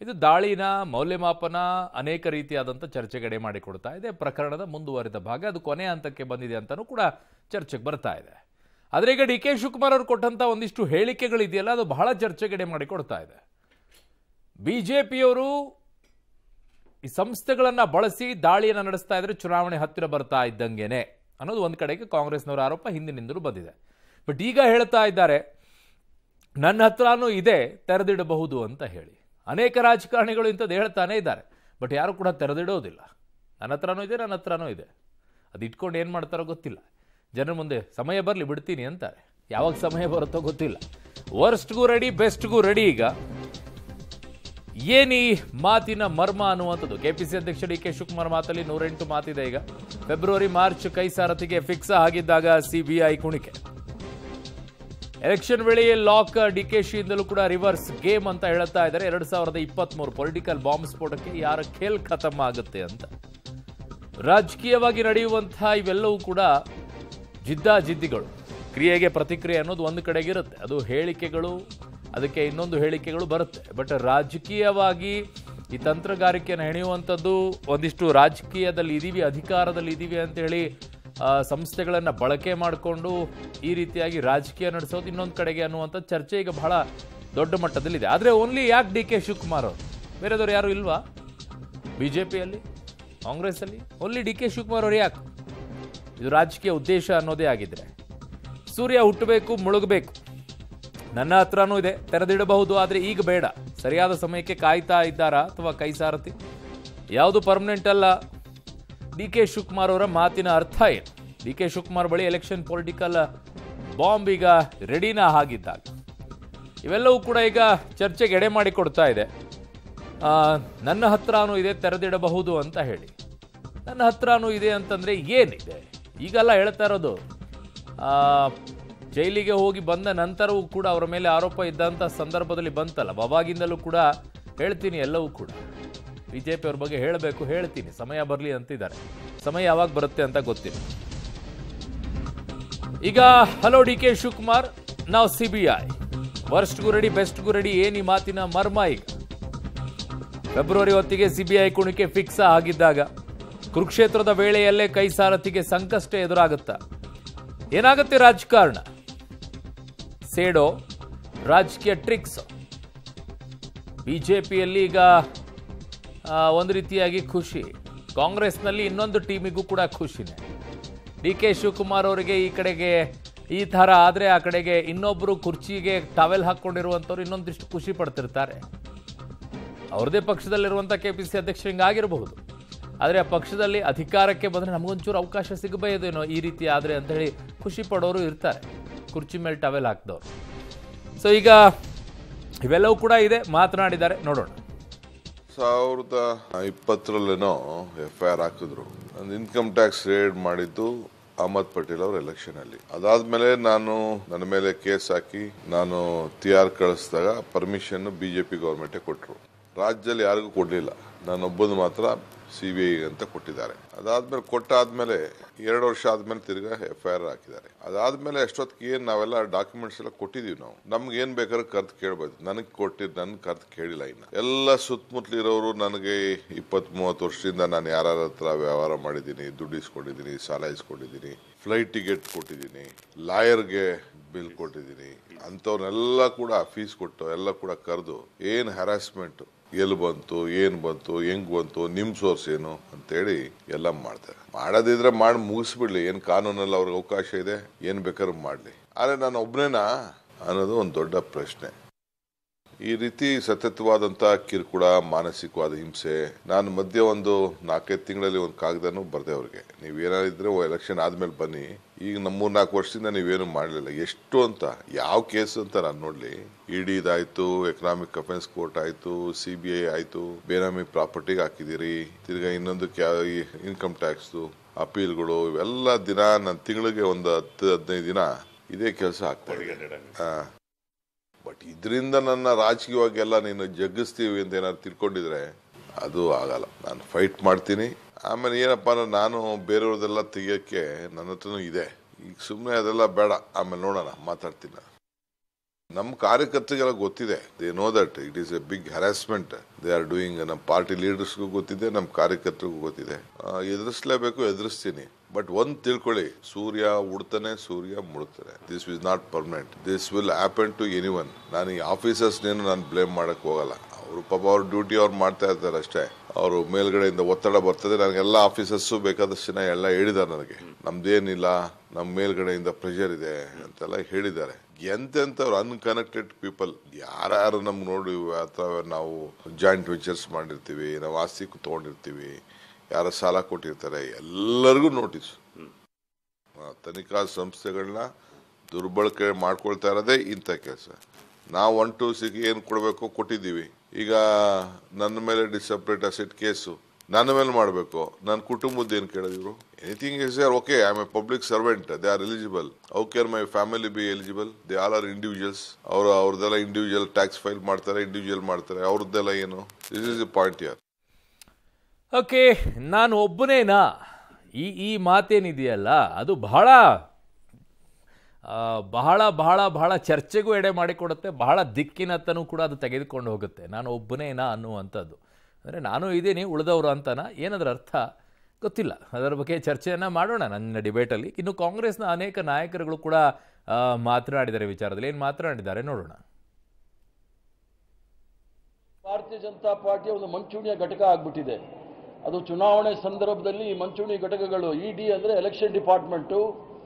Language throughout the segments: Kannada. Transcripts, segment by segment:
ಇದು ದಾಳಿನ ಮೌಲ್ಯಮಾಪನ ಅನೇಕ ರೀತಿಯಾದಂಥ ಚರ್ಚೆಗಡೆ ಮಾಡಿಕೊಡ್ತಾ ಇದೆ ಪ್ರಕರಣದ ಮುಂದುವರಿದ ಭಾಗ ಅದು ಕೊನೆ ಹಂತಕ್ಕೆ ಬಂದಿದೆ ಅಂತಲೂ ಕೂಡ ಚರ್ಚೆಗೆ ಬರ್ತಾ ಇದೆ ಆದರೆ ಈಗ ಡಿ ಕೆ ಶಿವಕುಮಾರ್ ಅವರು ಕೊಟ್ಟಂಥ ಒಂದಿಷ್ಟು ಹೇಳಿಕೆಗಳಿದೆಯಲ್ಲ ಅದು ಬಹಳ ಚರ್ಚೆಗಡೆ ಮಾಡಿಕೊಡ್ತಾ ಇದೆ ಬಿ ಜೆ ಪಿಯವರು ಈ ಸಂಸ್ಥೆಗಳನ್ನು ಬಳಸಿ ದಾಳಿಯನ್ನು ನಡೆಸ್ತಾ ಇದ್ರೆ ಚುನಾವಣೆ ಹತ್ತಿರ ಬರ್ತಾ ಇದ್ದಂಗೆನೆ ಅನ್ನೋದು ಒಂದು ಕಡೆಗೆ ಕಾಂಗ್ರೆಸ್ನವರ ಆರೋಪ ಹಿಂದಿನಿಂದಲೂ ಬಂದಿದೆ ಬಟ್ ಈಗ ಹೇಳ್ತಾ ಇದ್ದಾರೆ ನನ್ನ ಹತ್ರನೂ ಇದೆ ತೆರೆದಿಡಬಹುದು ಅಂತ ಹೇಳಿ ಅನೇಕ ರಾಜಕಾರಣಿಗಳು ಇಂಥದ್ದು ಹೇಳ್ತಾನೆ ಇದ್ದಾರೆ ಬಟ್ ಯಾರು ಕೂಡ ತೆರೆದಿಡೋದಿಲ್ಲ ನನ್ನ ಹತ್ರನೂ ಇದೆ ನನ್ನ ಹತ್ರನೂ ಇದೆ ಅದು ಇಟ್ಕೊಂಡು ಏನು ಮಾಡ್ತಾರೋ ಗೊತ್ತಿಲ್ಲ ಜನರ ಮುಂದೆ ಸಮಯ ಬರಲಿ ಬಿಡ್ತೀನಿ ಅಂತಾರೆ ಯಾವಾಗ ಸಮಯ ಬರುತ್ತೋ ಗೊತ್ತಿಲ್ಲ ವರ್ಸ್ಟ್ಗೂ ರೆಡಿ ಬೆಸ್ಟ್ಗೂ ರೆಡಿ ಈಗ ಏನಿ ಮಾತಿನ ಮರ್ಮ ಅನ್ನುವಂಥದ್ದು ಕೆಪಿಸಿ ಅಧ್ಯಕ್ಷ ಡಿ ಕೆ ಶಿವಕುಮಾರ್ ಮಾತಲ್ಲಿ ನೂರೆಂಟು ಮಾತಿದೆ ಈಗ ಫೆಬ್ರವರಿ ಮಾರ್ಚ್ ಕೈ ಸಾರಥಿಗೆ ಫಿಕ್ಸ್ ಆಗಿದ್ದಾಗ ಸಿಬಿಐ ಕುಣಿಕೆ ಎಲೆಕ್ಷನ್ ವೇಳೆಯೇ ಲಾಕ್ ಡಿಕೆಶಿಯಿಂದಲೂ ಕೂಡ ರಿವರ್ಸ್ ಗೇಮ್ ಅಂತ ಹೇಳ್ತಾ ಇದ್ದಾರೆ ಎರಡ್ ಸಾವಿರದ ಇಪ್ಪತ್ಮೂರು ಪೊಲಿಟಿಕಲ್ ಬಾಂಬ್ ಸ್ಫೋಟಕ್ಕೆ ಯಾರ ಖೇಲ್ ಖತಮ್ ಆಗುತ್ತೆ ಅಂತ ರಾಜಕೀಯವಾಗಿ ನಡೆಯುವಂತಹ ಇವೆಲ್ಲವೂ ಕೂಡ ಜಿದ್ದಾಜಿದ್ದಿಗಳು ಕ್ರಿಯೆಗೆ ಪ್ರತಿಕ್ರಿಯೆ ಅನ್ನೋದು ಒಂದು ಕಡೆಗಿರುತ್ತೆ ಅದು ಹೇಳಿಕೆಗಳು ಅದಕ್ಕೆ ಇನ್ನೊಂದು ಹೇಳಿಕೆಗಳು ಬರುತ್ತೆ ಬಟ್ ರಾಜಕೀಯವಾಗಿ ಈ ತಂತ್ರಗಾರಿಕೆಯನ್ನು ಹೆಣೆಯುವಂಥದ್ದು ಒಂದಿಷ್ಟು ರಾಜಕೀಯದಲ್ಲಿ ಇದೀವಿ ಅಧಿಕಾರದಲ್ಲಿ ಇದೀವಿ ಅಂತ ಹೇಳಿ ಆ, ಸಂಸ್ಥೆಗಳನ್ನ ಬಳಕೆ ಮಾಡಿಕೊಂಡು ಈ ರೀತಿಯಾಗಿ ರಾಜಕೀಯ ನಡೆಸೋದು ಇನ್ನೊಂದು ಕಡೆಗೆ ಅನ್ನುವಂಥ ಚರ್ಚೆ ಈಗ ಬಹಳ ದೊಡ್ಡ ಮಟ್ಟದಲ್ಲಿದೆ ಆದರೆ ಓನ್ಲಿ ಯಾಕೆ ಡಿ ಕೆ ಶಿವಕುಮಾರ್ ಅವರು ಬೇರೆದವ್ರು ಯಾರು ಇಲ್ವಾ ಬಿ ಜೆ ಪಿಯಲ್ಲಿ ಕಾಂಗ್ರೆಸ್ಸಲ್ಲಿ ಓನ್ಲಿ ಡಿ ಕೆ ಶಿವಕುಮಾರ್ ಅವರು ಯಾಕೆ ಇದು ರಾಜಕೀಯ ಉದ್ದೇಶ ಅನ್ನೋದೇ ಆಗಿದ್ರೆ ಸೂರ್ಯ ಹುಟ್ಟಬೇಕು ಮುಳುಗಬೇಕು ನನ್ನ ಹತ್ರನೂ ಇದೆ ತೆರೆದಿಡಬಹುದು ಆದರೆ ಈಗ ಬೇಡ ಸರಿಯಾದ ಸಮಯಕ್ಕೆ ಕಾಯ್ತಾ ಇದ್ದಾರಾ ಅಥವಾ ಕೈ ಸಾರಥಿ ಯಾವುದು ಪರ್ಮನೆಂಟ್ ಅಲ್ಲ ಡಿ ಕೆ ಶಿವಕುಮಾರ್ ಅವರ ಮಾತಿನ ಅರ್ಥ ಏನು ಡಿ ಕೆ ಶಿವಕುಮಾರ್ ಬಳಿ ಎಲೆಕ್ಷನ್ ಪೊಲಿಟಿಕಲ್ ಬಾಂಬ್ ಈಗ ರೆಡಿನ ಆಗಿದ್ದಾಗ ಇವೆಲ್ಲವೂ ಕೂಡ ಈಗ ಚರ್ಚೆಗೆ ಎಡೆ ಮಾಡಿಕೊಡ್ತಾ ಇದೆ ಆ, ನನ್ನ ಹತ್ರನೂ ಇದೆ ತೆರೆದಿಡಬಹುದು ಅಂತ ಹೇಳಿ ನನ್ನ ಹತ್ರನೂ ಇದೆ ಅಂತಂದ್ರೆ ಏನಿದೆ ಈಗೆಲ್ಲ ಹೇಳ್ತಾ ಇರೋದು ಆ, ಜೈಲಿಗೆ ಹೋಗಿ ಬಂದ ನಂತರವೂ ಕೂಡ ಅವರ ಮೇಲೆ ಆರೋಪ ಇದ್ದಂಥ ಸಂದರ್ಭದಲ್ಲಿ ಬಂತಲ್ಲ ಅವಾಗಿಂದಲೂ ಕೂಡ ಹೇಳ್ತೀನಿ ಎಲ್ಲವೂ ಕೂಡ ಬಿ ಜೆ ಪಿ ಅವ್ರ ಬಗ್ಗೆ ಹೇಳಬೇಕು ಹೇಳ್ತೀನಿ ಸಮಯ ಬರಲಿ ಅಂತಿದ್ದಾರೆ ಸಮಯ ಯಾವಾಗ ಬರುತ್ತೆ ಅಂತ ಗೊತ್ತಿಲ್ಲ ಈಗ ಹಲೋ ಡಿ ಕೆ ಶಿವಕುಮಾರ್ ನಾವು ಸಿ ಬಿ ಐ ವರ್ಸ್ಟ್ಗೂ ರೆಡಿ ಬೆಸ್ಟ್ಗೂ ರೆಡಿ ಏನಿ ಮಾತಿನ ಮರ್ಮ ಈಗ ಫೆಬ್ರವರಿ ಹೊತ್ತಿಗೆ ಸಿಬಿಐ ಕುಣಿಕೆ ಫಿಕ್ಸ್ ಆಗಿದ್ದಾಗ ಕುರುಕ್ಷೇತ್ರದ ವೇಳೆಯಲ್ಲೇ ಕೈ ಸಾರಥಿಗೆ ಸಂಕಷ್ಟ ಎದುರಾಗುತ್ತಾ ಏನಾಗುತ್ತೆ ರಾಜಕಾರಣ ಸೇಡೋ ರಾಜಕೀಯ ಟ್ರಿಕ್ಸ್ ಬಿಜೆಪಿಯಲ್ಲಿ ಈಗ ಆ, ಒಂದು ರೀತಿಯಾಗಿ ಖುಷಿ ಕಾಂಗ್ರೆಸ್ನಲ್ಲಿ ಇನ್ನೊಂದು ಟೀಮಿಗೂ ಕೂಡ ಖುಷಿನೇ ಡಿ ಕೆ ಶಿವಕುಮಾರ್ ಅವರಿಗೆ ಈ ಕಡೆಗೆ ಈ ಥರ ಆದರೆ ಆ ಕಡೆಗೆ ಇನ್ನೊಬ್ಬರು ಕುರ್ಚಿಗೆ ಟವೆಲ್ ಹಾಕ್ಕೊಂಡಿರುವಂಥವ್ರು ಇನ್ನೊಂದಿಷ್ಟು ಖುಷಿ ಪಡ್ತಿರ್ತಾರೆ ಅವ್ರದೇ ಪಕ್ಷದಲ್ಲಿರುವಂಥ ಕೆ ಪಿ ಸಿ ಅಧ್ಯಕ್ಷರು ಹಿಂಗಾಗಿರಬಹುದು ಆದರೆ ಆ ಪಕ್ಷದಲ್ಲಿ ಅಧಿಕಾರಕ್ಕೆ ಬಂದರೆ ನಮಗೊಂಚೂರು ಅವಕಾಶ ಸಿಗಬಹುದೇನೋ ಈ ರೀತಿ ಆದರೆ ಅಂತ ಹೇಳಿ ಖುಷಿ ಪಡೋರು ಇರ್ತಾರೆ ಕುರ್ಚಿ ಮೇಲೆ ಟವೆಲ್ ಹಾಕಿದವರು ಸೊ ಈಗ ಇವೆಲ್ಲವೂ ಕೂಡ ಇದೆ ಮಾತನಾಡಿದ್ದಾರೆ ನೋಡೋಣ ಸಾವಿರದ ಇಪ್ಪತ್ತರಲ್ಲೇನೋ ಎಫ್ ಐ ಆರ್ ಹಾಕಿದ್ರು ಒಂದು ಇನ್ಕಮ್ ಟ್ಯಾಕ್ಸ್ ರೇಡ್ ಮಾಡಿದ್ದು ಅಹಮದ್ ಪಟೇಲ್ ಅವ್ರ ಎಲೆಕ್ಷನ್ ಅಲ್ಲಿ ಅದಾದ್ಮೇಲೆ ನಾನು ನನ್ನ ಮೇಲೆ ಕೇಸ್ ಹಾಕಿ ನಾನು ತಿಹಾರ್ ಕಳಿಸಿದಾಗ ಪರ್ಮಿಷನ್ ಬಿಜೆಪಿ ಗೌರ್ಮೆಂಟೇ ಕೊಟ್ಟರು ರಾಜ್ಯದಲ್ಲಿ ಯಾರಿಗೂ ಕೊಡ್ಲಿಲ್ಲ ನಾನೊಬ್ಬದು ಮಾತ್ರ ಸಿ ಬಿ ಐ ಅಂತ ಕೊಟ್ಟಿದ್ದಾರೆ ಅದಾದ್ಮೇಲೆ ಕೊಟ್ಟಾದ್ಮೇಲೆ ಎರಡು ವರ್ಷ ಆದ್ಮೇಲೆ ತಿರ್ಗಾ ಎಫ್ ಐ ಆರ್ ಹಾಕಿದ್ದಾರೆ ಅದಾದ್ಮೇಲೆ ಎಷ್ಟೊತ್ತಿಗೆ ಏನ್ ನಾವೆಲ್ಲ ಡಾಕ್ಯುಮೆಂಟ್ಸ್ ಎಲ್ಲ ಕೊಟ್ಟಿದೀವಿ ನಾವು ನಮ್ಗೆ ಏನ್ ಬೇಕಾದ್ರೂ ಕರ್ದು ಕೇಳ್ಬೋದು ನನಗೆ ಕೊಟ್ಟಿದ್ದು ನನ್ ಕರ್ದು ಕೇಳಿಲ್ಲ ಇನ್ನ ಎಲ್ಲ ಸುತ್ತಮುತ್ತಲಿರೋರು ನನಗೆ ಇಪ್ಪತ್ತ್ ಮೂವತ್ತು ವರ್ಷದಿಂದ ನಾನು ಯಾರ ಹತ್ರ ವ್ಯವಹಾರ ಮಾಡಿದ್ದೀನಿ ದುಡ್ಡು ಇಸ್ಕೊಂಡಿದ್ದೀನಿ ಸಾಲ ಇಸ್ಕೊಂಡಿದ್ದೀನಿ ಫ್ಲೈಟ್ ಟಿಕೆಟ್ ಕೊಟ್ಟಿದ್ದೀನಿ ಲಾಯರ್ಗೆ ಬಿಲ್ ಕೊಟ್ಟಿದ್ದೀನಿ ಅಂಥವ್ರನ್ನೆಲ್ಲ ಕೂಡ ಫೀಸ್ ಕೊಟ್ಟು ಎಲ್ಲ ಕೂಡ ಕರೆದು ಏನ್ ಹ್ಯಾರಾಸ್ಮೆಂಟ್ ಎಲ್ಲಿ ಬಂತು ಏನ್ ಬಂತು ಹೆಂಗ್ ಬಂತು ನಿಮ್ ಸೋರ್ಸ್ ಏನು ಅಂತೇಳಿ ಎಲ್ಲ ಮಾಡ್ತಾರೆ ಮಾಡೋದಿದ್ರೆ ಮಾಡಿ ಮುಗಿಸ್ಬಿಡ್ಲಿ ಏನ್ ಕಾನೂನಲ್ಲಿ ಅವ್ರಿಗೆ ಅವಕಾಶ ಇದೆ ಏನ್ ಬೇಕಾದ್ರೂ ಮಾಡ್ಲಿ ಆದ್ರೆ ನಾನು ಒಬ್ನೇನಾ ಅನ್ನೋದು ಒಂದು ದೊಡ್ಡ ಪ್ರಶ್ನೆ ಈ ರೀತಿ ಸತತವಾದಂತ ಕಿರುಕುಳ ಮಾನಸಿಕವಾದ ಹಿಂಸೆ ನಾನು ಮಧ್ಯೆ ಒಂದು ನಾಲ್ಕೈದು ತಿಂಗಳಲ್ಲಿ ಒಂದು ಕಾಗದನು ಬರ್ದೆ ಅವ್ರಿಗೆ ನೀವೇನಾದಿದ್ರೆ ಎಲೆಕ್ಷನ್ ಆದ್ಮೇಲೆ ಬನ್ನಿ ಈಗ ನಮ್ಮ ಮೂರ್ ನಾಲ್ಕು ವರ್ಷದಿಂದ ನೀವೇನು ಮಾಡಲಿಲ್ಲ ಎಷ್ಟು ಅಂತ ಯಾವ ಕೇಸ್ ಅಂತ ನಾನು ನೋಡ್ಲಿ ಇಡಿದಾಯ್ತು ಎಕನಾಮಿಕ್ ಅಫೆನ್ಸ್ ಕೋರ್ಟ್ ಆಯ್ತು ಸಿ ಬಿ ಐ ಆಯ್ತು ಬೇನಾಮಿ ಪ್ರಾಪರ್ಟಿಗೆ ಹಾಕಿದಿರಿ ತಿರ್ಗಾ ಇನ್ನೊಂದು ಇನ್ಕಮ್ ಟ್ಯಾಕ್ಸ್ ಅಪೀಲ್ಗಳು ಇವೆಲ್ಲ ದಿನ ನನ್ನ ತಿಂಗಳಿಗೆ ಒಂದು ಹತ್ತು ಹದಿನೈದು ದಿನ ಇದೇ ಕೆಲಸ ಆಗ್ತಾ ಇದೆ ಆ, ಬಟ್ ಇದರಿಂದ ನನ್ನ ರಾಜಕೀಯವಾಗಿ ಎಲ್ಲ ನೀನು ಜಗ್ಗಿಸ್ತೀವಿ ಅಂತ ಏನಾದ್ರು ತಿಳ್ಕೊಂಡಿದ್ರೆ ಅದು ಆಗಲ್ಲ ನಾನು ಫೈಟ್ ಮಾಡ್ತೀನಿ ಆಮೇಲೆ ಏನಪ್ಪ ಅಂದ್ರೆ ನಾನು ಬೇರೆಯವ್ರದೆಲ್ಲ ತೆಗಿಯೋಕ್ಕೆ ನನ್ನ ಹತ್ರನೂ ಇದೆ ಈಗ ಸುಮ್ಮನೆ ಅದೆಲ್ಲ ಬೇಡ ಆಮೇಲೆ ನೋಡೋಣ ಮಾತಾಡ್ತೀನಿ ನಾನು. ನಮ್ಮ ಕಾರ್ಯಕರ್ತರಿಗೆಲ್ಲ ಗೊತ್ತಿದೆ they know that it is a big harassment they are doing ನಮ್ಮ ಪಾರ್ಟಿ ಲೀಡರ್ಸ್ಗೂ ಗೊತ್ತಿದೆ ನಮ್ಮ ಕಾರ್ಯಕರ್ತರಿಗೂ ಗೊತ್ತಿದೆ ಆ, ಎದುರಿಸ್ಲೇಬೇಕು ಎದುರಿಸ್ತೀನಿ ಬಟ್ ಒಂದ್ ತಿಳ್ಕೊಳ್ಳಿ ಸೂರ್ಯ ಉಡ್ತಾನೆ ಸೂರ್ಯ ಮುಡ್ತಾನೆ this is not permanent this will happen to anyone ನಾನು ಈ ಆಫೀಸರ್ಸ್ನೇನು ನಾನು ಬ್ಲೇಮ್ ಮಾಡಕ್ ಹೋಗಲ್ಲ ಅವರು ಪಾಪ ಅವ್ರ ಡ್ಯೂಟಿ ಅವ್ರು ಮಾಡ್ತಾ ಇರ್ತಾರೆ ಅಷ್ಟೇ ಅವರು ಮೇಲ್ಗಡೆಯಿಂದ ಒತ್ತಡ ಬರ್ತದೆ ನನಗೆಲ್ಲ ಆಫೀಸರ್ಸು ಬೇಕಾದಷ್ಟು ಜನ ಎಲ್ಲ ಹೇಳಿದ್ದಾರೆ ನನಗೆ ನಮ್ದೇನಿಲ್ಲ ನಮ್ಮ ಮೇಲ್ಗಡೆಯಿಂದ ಪ್ರೆಷರ್ ಇದೆ ಅಂತೆಲ್ಲ ಹೇಳಿದ್ದಾರೆ ಎಂತೆಂಥವ್ರು ಅನ್ಕನೆಕ್ಟೆಡ್ ಪೀಪಲ್ ಯಾರ್ಯಾರು ನಮ್ಗೆ ನೋಡಿ ಅಥವಾ ನಾವು ಜಾಯಿಂಟ್ ವೆಂಚರ್ಸ್ ಮಾಡಿರ್ತೀವಿ ನಾವು ಆಸ್ತಿ ತಗೊಂಡಿರ್ತೀವಿ ಯಾರ ಸಾಲ ಕೊಟ್ಟಿರ್ತಾರೆ ಎಲ್ಲರಿಗೂ ನೋಟಿಸ್ ತನಿಖಾ ಸಂಸ್ಥೆಗಳನ್ನ ದುರ್ಬಳಕೆ ಮಾಡ್ಕೊಳ್ತಾ ಇರೋದೇ ಇಂಥ ಕೆಲಸ ನಾವು ಒನ್ ಟು ಸಿಗೆ ಏನು ಕೊಡಬೇಕು ಕೊಟ್ಟಿದ್ದೀವಿ ಈಗ ನನ್ನ ಮೇಲೆ ಡಿಸಪ್ರೇಟ್ ಅಸೆಟ್ ಕೇಸು ನನ್ನ ಮೇಲೆ ಮಾಡಬೇಕು ನನ್ನ ಕುಟುಂಬದ ಏನು ಕೇಳೋದು ಇವರು anything is R okay I am A public servant they are eligible how care my family be eligible they all are individuals ಅವರು ಅವ್ರದ್ದೆಲ್ಲ ಇಂಡಿವಿಜುವಲ್ ಟ್ಯಾಕ್ಸ್ ಫೈಲ್ ಮಾಡ್ತಾರೆ ಇಂಡಿವಿಜುವಲ್ ಮಾಡ್ತಾರೆ ಅವ್ರದ್ದೆಲ್ಲ ಏನು ದಿಸ್ ಇಸ್ ಎ ಪಾಯಿಂಟ್ ಯಾರ್ ಓಕೆ ನಾನು ಒಬ್ಬನೇನಾ ಈ ಈ ಮಾತೇನಿದೆಯಲ್ಲ ಅದು ಬಹಳ ಆ, ಬಹಳ ಬಹಳ ಬಹಳ ಚರ್ಚೆಗೂ ಎಡೆ ಮಾಡಿಕೊಡುತ್ತೆ ಬಹಳ ದಿಕ್ಕಿನತ್ತನೂ ಕೂಡ ಅದು ತೆಗೆದುಕೊಂಡು ಹೋಗುತ್ತೆ ನಾನು ಒಬ್ಬನೇನಾ ಅನ್ನುವಂಥದ್ದು ಅಂದರೆ ನಾನು ಇದ್ದೀನಿ ಉಳಿದವರು ಅಂತನ ಏನದರ ಅರ್ಥ ಗೊತ್ತಿಲ್ಲ ಅದರ ಬಗ್ಗೆ ಚರ್ಚೆಯನ್ನು ಮಾಡೋಣ ನನ್ನ ಡಿಬೇಟಲ್ಲಿ ಇನ್ನು ಕಾಂಗ್ರೆಸ್ನ ಅನೇಕ ನಾಯಕರುಗಳು ಕೂಡ ಆ, ಮಾತನಾಡಿದ್ದಾರೆ ವಿಚಾರದಲ್ಲಿ ಏನು ಮಾತನಾಡಿದ್ದಾರೆ ನೋಡೋಣ ಭಾರತೀಯ ಜನತಾ ಪಾರ್ಟಿಯ ಒಂದು ಮಂಚೂಣಿಯ ಘಟಕ ಆಗ್ಬಿಟ್ಟಿದೆ ಅದು ಚುನಾವಣೆ ಸಂದರ್ಭದಲ್ಲಿ ಈ ಮಂಚೂಣಿ ಘಟಕಗಳು ಇ ಡಿ ಅಂದರೆ ಎಲೆಕ್ಷನ್ ಡಿಪಾರ್ಟ್ಮೆಂಟು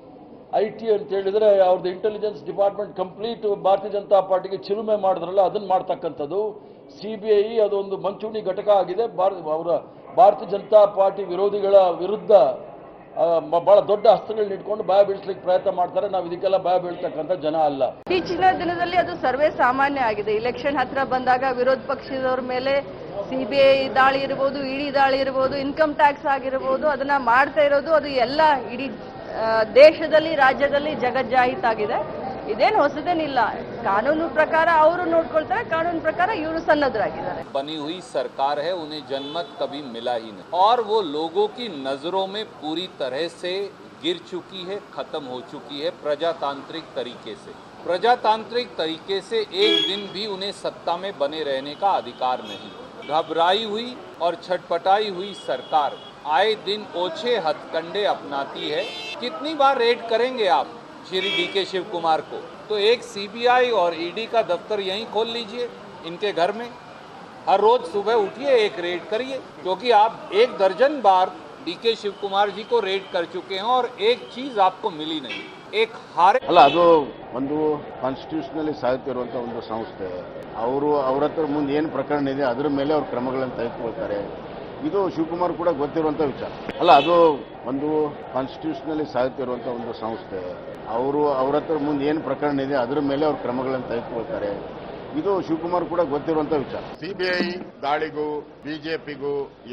ಐ ಟಿ ಅಂತ ಹೇಳಿದರೆ ಅವ್ರದ್ದು ಇಂಟೆಲಿಜೆನ್ಸ್ ಡಿಪಾರ್ಟ್ಮೆಂಟ್ ಕಂಪ್ಲೀಟ್ ಭಾರತೀಯ ಜನತಾ ಪಾರ್ಟಿಗೆ ಚಿಲುಮೆ ಮಾಡಿದ್ರಲ್ಲ ಅದನ್ನು ಮಾಡ್ತಕ್ಕಂಥದ್ದು ಸಿ ಬಿ ಐ ಅದೊಂದು ಮಂಚೂಣಿ ಘಟಕ ಆಗಿದೆ ಭಾರತ ಅವರ ಭಾರತೀಯ ಜನತಾ ಪಾರ್ಟಿ ವಿರೋಧಿಗಳ ವಿರುದ್ಧ ಆ, ಮ- ಬಹಳ ದೊಡ್ಡ ಹಸ್ತಗಳನ್ನ ಇಟ್ಕೊಂಡು ಭಯ ಬೀಳಿಸ್ಲಿಕ್ಕೆ ಪ್ರಯತ್ನ ಮಾಡ್ತಾರೆ ನಾವು ಇದಕ್ಕೆಲ್ಲ ಭಯ ಬೀಳ್ತಕ್ಕಂಥ ಜನ ಅಲ್ಲ ಇತ್ತೀಚಿನ ದಿನದಲ್ಲಿ ಅದು ಸರ್ವೇ ಸಾಮಾನ್ಯ ಆಗಿದೆ ಇಲೆಕ್ಷನ್ ಹತ್ರ ಬಂದಾಗ ವಿರೋಧ ಪಕ್ಷದವ್ರ ಮೇಲೆ ಸಿಬಿಐ ದಾಳಿ ಇರ್ಬೋದು ಇಡಿ ದಾಳಿ ಇರ್ಬೋದು ಇನ್ಕಮ್ ಟ್ಯಾಕ್ಸ್ ಆಗಿರ್ಬೋದು ಅದನ್ನ ಮಾಡ್ತಾ ಇರೋದು ಅದು ಎಲ್ಲ ಇಡೀ ಆ, ದೇಶದಲ್ಲಿ ರಾಜ್ಯದಲ್ಲಿ ಜಗಜ್ಜಾಹಿತಾಗಿದೆ ಇದೇನು ಹೊಸದೇನಿಲ್ಲ ಕಾನೂನು ಪ್ರಕಾರ ಅವರು ನೋಡ್ಕೊಳ್ತಾರೆ ಕಾನೂನು ಪ್ರಕಾರ ಇವರು ಸನ್ನದ್ಧರಾಗಿದ್ದಾರೆ बनी हुई सरकार है उन्हें जनमत कभी मिला ही नहीं और वो लोगों की नजरों में पूरी तरह से गिर चुकी है खत्म हो चुकी है प्रजातांत्रिक तरीके से प्रजातांत्रिक तरीके से एक दिन भी उन्हें सत्ता में बने रहने का अधिकार नहीं घबराई हुई और छटपटाई हुई सरकार आए दिन ओछे हथकंडे अपनाती है कितनी बार रेड करेंगे आप श्री डी के शिव कुमार को तो एक सीबीआई और ईडी का दफ्तर यहीं खोल लीजिए इनके घर में हर रोज सुबह उठिए एक रेड करिए क्योंकि आप एक दर्जन बार डी के शिव कुमार जी को रेड कर चुके हैं और एक चीज आपको मिली नहीं एक हारे ಅಲ್ಲ ಅದು ಒಂದು ಕಾನ್ಸ್ಟಿಟ್ಯೂಷನಲ್ಲಿ ಸಾಗುತ್ತಿರುವಂಥ ಒಂದು ಸಂಸ್ಥೆ ಅವರು ಅವ್ರ ಹತ್ರ ಮುಂದೆ ಏನು ಪ್ರಕರಣ ಇದೆ ಅದ್ರ ಮೇಲೆ ಅವ್ರ ಕ್ರಮಗಳನ್ನು ತೆಗೆದುಕೊಳ್ತಾರೆ ಇದು ಶಿವಕುಮಾರ್ ಕೂಡ ಗೊತ್ತಿರುವಂಥ ವಿಚಾರ ಅಲ್ಲ ಅದು ಒಂದು ಕಾನ್ಸ್ಟಿಟ್ಯೂಷನಲ್ಲಿ ಸಾಗುತ್ತಿರುವಂಥ ಒಂದು ಸಂಸ್ಥೆ ಅವರು ಅವ್ರ ಹತ್ರ ಮುಂದೆ ಏನು ಪ್ರಕರಣ ಇದೆ ಅದ್ರ ಮೇಲೆ ಅವ್ರ ಕ್ರಮಗಳನ್ನು ತೆಗೆದುಕೊಳ್ತಾರೆ ಇದು ಶಿವಕುಮಾರ್ ಕೂಡ ಗೊತ್ತಿರುವಂಥ ವಿಚಾರ ಸಿಬಿಐ ದಾಳಿಗೂ ಬಿಜೆಪಿಗೂ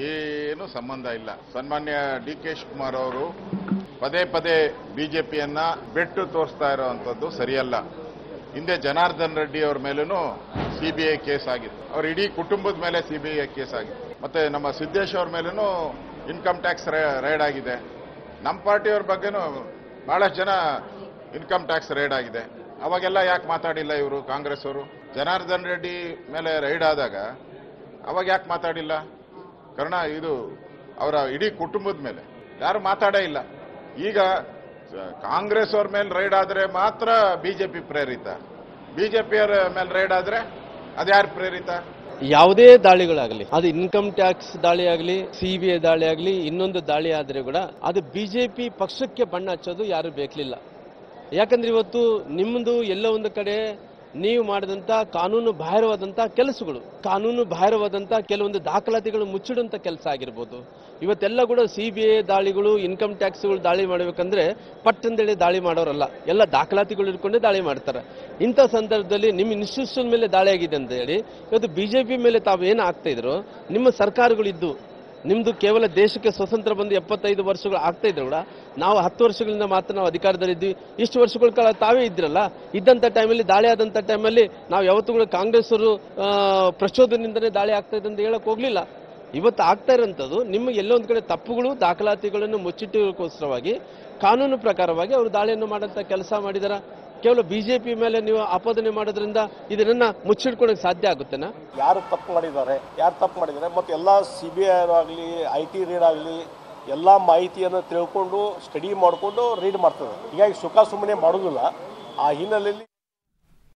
ಏನು ಸಂಬಂಧ ಇಲ್ಲ ಸನ್ಮಾನ್ಯ ಡಿ ಕೆ ಶಿವಕುಮಾರ್ ಅವರು ಪದೇ ಪದೇ ಬಿಜೆಪಿಯನ್ನ ಬೆಟ್ಟು ತೋರಿಸ್ತಾ ಇರುವಂತದ್ದು ಸರಿಯಲ್ಲ ಹಿಂದೆ ಜನಾರ್ದನ್ ರೆಡ್ಡಿ ಅವ್ರ ಮೇಲೂ ಸಿಬಿಐ ಕೇಸ್ ಆಗಿದೆ ಅವ್ರ ಇಡೀ ಕುಟುಂಬದ ಮೇಲೆ ಸಿಬಿಐ ಕೇಸ್ ಆಗಿದೆ ಮತ್ತೆ ನಮ್ಮ ಸಿದ್ದೇಶ್ ಅವ್ರ ಮೇಲೂ ಇನ್ಕಮ್ ಟ್ಯಾಕ್ಸ್ ರೈಡ್ ಆಗಿದೆ ನಮ್ಮ ಪಾರ್ಟಿಯವ್ರ ಬಗ್ಗೆನೂ ಬಹಳಷ್ಟು ಜನ ಇನ್ಕಮ್ ಟ್ಯಾಕ್ಸ್ ರೈಡ್ ಆಗಿದೆ ಅವಾಗೆಲ್ಲ ಯಾಕೆ ಮಾತಾಡಿಲ್ಲ ಇವರು ಕಾಂಗ್ರೆಸ್ ಅವರು ಜನಾರ್ದನ್ ರೆಡ್ಡಿ ಮೇಲೆ ರೈಡ್ ಆದಾಗ ಅವಾಗ ಯಾಕೆ ಮಾತಾಡಿಲ್ಲ ಕಾರಣ ಇದು ಅವರ ಇಡೀ ಕುಟುಂಬದ ಮೇಲೆ ಯಾರು ಮಾತಾಡೇ ಇಲ್ಲ ಈಗ ಸ- ಕಾಂಗ್ರೆಸ್ ಅವ್ರ ಮೇಲೆ ರೈಡ್ ಆದ್ರೆ ಮಾತ್ರ ಬಿಜೆಪಿ ಪ್ರೇರಿತ ಬಿಜೆಪಿಯವರ ಮೇಲೆ ರೈಡ್ ಆದ್ರೆ ಅದ್ಯಾರು ಪ್ರೇರಿತ ಯಾವುದೇ ದಾಳಿಗಳಾಗಲಿ ಅದು ಇನ್ಕಮ್ ಟ್ಯಾಕ್ಸ್ ದಾಳಿ ಆಗಲಿ ಸಿ ಬಿ ಐ ದಾಳಿ ಆಗಲಿ ಇನ್ನೊಂದು ದಾಳಿ ಆದ್ರೆ ಕೂಡ ಅದು ಬಿಜೆಪಿ ಪಕ್ಷಕ್ಕೆ ಬಣ್ಣ ಹಚ್ಚೋದು ಯಾರು ಬೇಕಲಿಲ್ಲ ಯಾಕಂದ್ರೆ ಇವತ್ತು ನಿಮ್ಮದು ಎಲ್ಲ ಒಂದು ಕಡೆ ನೀವು ಮಾಡಿದಂತ ಕಾನೂನು ಬಾಹಿರವಾದಂತ ಕೆಲಸಗಳು ಕಾನೂನು ಬಾಹಿರವಾದಂತ ಕೆಲವೊಂದು ದಾಖಲಾತಿಗಳು ಮುಚ್ಚಿಡುವಂತ ಕೆಲಸ ಆಗಿರ್ಬೋದು ಇವತ್ತೆಲ್ಲ ಕೂಡ ಸಿ ಬಿ ಐ ದಾಳಿಗಳು ಇನ್ಕಮ್ ಟ್ಯಾಕ್ಸ್ಗಳು ದಾಳಿ ಮಾಡಬೇಕಂದ್ರೆ ಪಟ್ಟಂದೇಳಿ ದಾಳಿ ಮಾಡೋರಲ್ಲ ಎಲ್ಲ ದಾಖಲಾತಿಗಳು ಇಟ್ಕೊಂಡೇ ದಾಳಿ ಮಾಡ್ತಾರೆ ಇಂಥ ಸಂದರ್ಭದಲ್ಲಿ ನಿಮ್ಮ ಇನ್ಸ್ಟಿಟ್ಯೂಷನ್ ಮೇಲೆ ದಾಳಿ ಆಗಿದೆ ಅಂತ ಹೇಳಿ ಇವತ್ತು ಬಿಜೆಪಿ ಮೇಲೆ ತಾವು ಏನು ಆಗ್ತಾ ಇದ್ರು ನಿಮ್ಮ ಸರ್ಕಾರಗಳಿದ್ದು ನಿಮ್ದು ಕೇವಲ ದೇಶಕ್ಕೆ ಸ್ವತಂತ್ರ ಬಂದು ಎಪ್ಪತ್ತೈದು ವರ್ಷಗಳು ಆಗ್ತಾ ಇದ್ರು ಕೂಡ ನಾವು ಹತ್ತು ವರ್ಷಗಳಿಂದ ಮಾತ್ರ ನಾವು ಅಧಿಕಾರದಲ್ಲಿದ್ವಿ ಇಷ್ಟು ವರ್ಷಗಳ ಕಾಲ ತಾವೇ ಇದ್ರಲ್ಲ ಇದ್ದಂಥ ಟೈಮಲ್ಲಿ ದಾಳಿ ಆದಂಥ ಟೈಮಲ್ಲಿ ನಾವು ಯಾವತ್ತೂ ಕೂಡ ಕಾಂಗ್ರೆಸ್ ಅವರು ಆ, ಪ್ರಚೋದನೆಯಿಂದನೇ ದಾಳಿ ಆಗ್ತಾ ಇದೆ ಅಂತ ಹೇಳಕ್ ಹೋಗ್ಲಿಲ್ಲ ಇವತ್ತು ಆಗ್ತಾ ಇರೋಂಥದ್ದು ನಿಮ್ಮ ಎಲ್ಲೋ ಒಂದು ಕಡೆ ತಪ್ಪುಗಳು ದಾಖಲಾತಿಗಳನ್ನು ಮುಚ್ಚಿಟ್ಟುಕೋಸ್ಕರವಾಗಿ ಕಾನೂನು ಪ್ರಕಾರವಾಗಿ ಅವರು ದಾಳಿಯನ್ನು ಮಾಡೋಂಥ ಕೆಲಸ ಮಾಡಿದಾರ ಕೇವಲ ಬಿಜೆಪಿ ಮೇಲೆ ನೀವು ಆಪಾದನೆ ಮಾಡೋದ್ರಿಂದ ಇದನ್ನ ಮುಚ್ಚಿಡ್ಕೊಳಕ್ ಸಾಧ್ಯ ಆಗುತ್ತೆನಾ ಯಾರು ತಪ್ಪು ಮಾಡಿದ್ದಾರೆ ಯಾರು ತಪ್ಪು ಮಾಡಿದ್ದಾರೆ ಮತ್ತು ಎಲ್ಲ ಸಿ ಬಿ ಐ ಆಗಲಿ ಐ ಟಿ ರೀಡ್ ಆಗಲಿ ಎಲ್ಲ ಮಾಹಿತಿಯನ್ನು ತಿಳ್ಕೊಂಡು ಸ್ಟಡಿ ಮಾಡಿಕೊಂಡು ರೀಡ್ ಮಾಡ್ತದೆ ಹೀಗಾಗಿ ಸುಖ ಸುಮ್ಮನೆ ಮಾಡೋದಿಲ್ಲ ಆ ಹಿನ್ನೆಲೆಯಲ್ಲಿ